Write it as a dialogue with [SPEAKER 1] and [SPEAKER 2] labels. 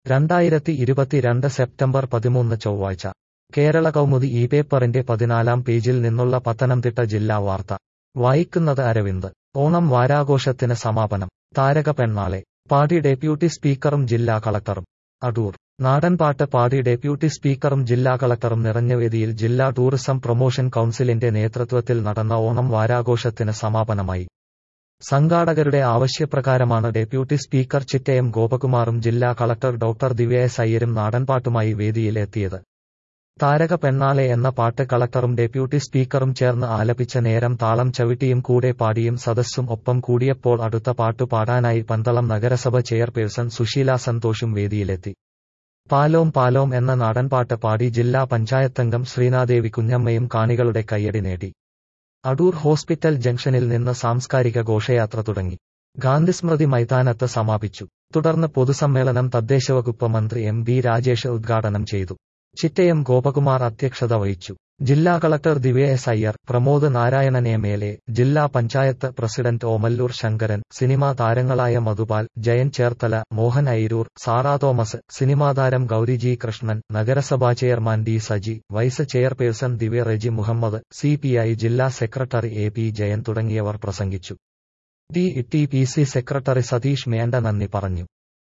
[SPEAKER 1] രണ്ടായിരത്തി ഇരുപത്തിരണ്ട് സെപ്റ്റംബർ പതിമൂന്ന് ചൊവ്വാഴ്ച കേരള കൗമുദി ഈ പേപ്പറിന്റെ പതിനാലാം പേജിൽ നിന്നുള്ള പത്തനംതിട്ട ജില്ലാ വാർത്ത വായിക്കുന്നത് അരവിന്ദ് ഓണം വാരാഘോഷത്തിന് സമാപനം താരക പെണ്ണാളെ പാടി ഡെപ്യൂട്ടി സ്പീക്കറും ജില്ലാ കളക്ടറും അടൂർ നാടൻപാട്ട് പാടി ഡെപ്യൂട്ടി സ്പീക്കറും ജില്ലാ കളക്ടറും നിറഞ്ഞ വേദിയിൽ ജില്ലാ ടൂറിസം പ്രൊമോഷൻ കൌൺസിലിന്റെ നേതൃത്വത്തിൽ നടന്ന ഓണം വാരാഘോഷത്തിന് സമാപനമായി സംഘാടകരുടെ ആവശ്യപ്രകാരമാണ് ഡെപ്യൂട്ടി സ്പീക്കർ ചിറ്റയം ഗോപകുമാറും ജില്ലാ കളക്ടർ ഡോക്ടർ ദിവ്യ എസ് അയ്യരും നാടൻപാട്ടുമായി വേദിയിലെത്തിയത് താരക പെണ്ണാളെ എന്ന പാട്ട് കളക്ടറും ഡെപ്യൂട്ടി സ്പീക്കറും ചേർന്ന് ആലപിച്ച നേരം താളം ചവിട്ടിയും കൂടെ പാടിയും സദസ്സും ഒപ്പം കൂടിയപ്പോൾ അടുത്ത പാട്ടു പാടാനായി പന്തളം നഗരസഭ ചെയർപേഴ്സൺ സുശീല സന്തോഷും വേദിയിലെത്തി പാലോം പാലോം എന്ന നാടൻപാട്ട് പാടി ജില്ലാ പഞ്ചായത്തംഗം ശ്രീനാദേവി കുഞ്ഞമ്മയും കാണികളുടെ കയ്യടി നേടി അടൂർ ഹോസ്പിറ്റൽ ജംഗ്ഷനിൽ നിന്ന് സാംസ്കാരിക ഘോഷയാത്ര തുടങ്ങി ഗാന്ധിസ്മൃതി മൈതാനത്ത് സമാപിച്ചു തുടർന്ന് പൊതുസമ്മേളനം തദ്ദേശവകുപ്പ് മന്ത്രി എം ബി രാജേഷ് ഉദ്ഘാടനം ചെയ്തു ചിറ്റയം ഗോപകുമാർ അധ്യക്ഷത വഹിച്ചു ജില്ലാ collector Divya S Iyer Pramod Narayanan M L A ജില്ലാ പഞ്ചായത്ത് പ്രസിഡന്റ് ഓമല്ലൂർ ശങ്കരൻ സിനിമാ താരങ്ങളായ മധുപാൽ ജയൻ ചേർത്തല മോഹൻ ഐരൂർ സാറാ തോമസ് സിനിമാ താരം ഗൌരി ജി കൃഷ്ണൻ നഗരസഭാ chairman D Saji vice chairperson Divya Reji Muhammad C ജില്ലാ സെക്രട്ടറി എ പി ജയൻ തുടങ്ങിയവർ പ്രസംഗിച്ചു D T P C secretary Satheesh മേണ്ട നന്ദി പറഞ്ഞു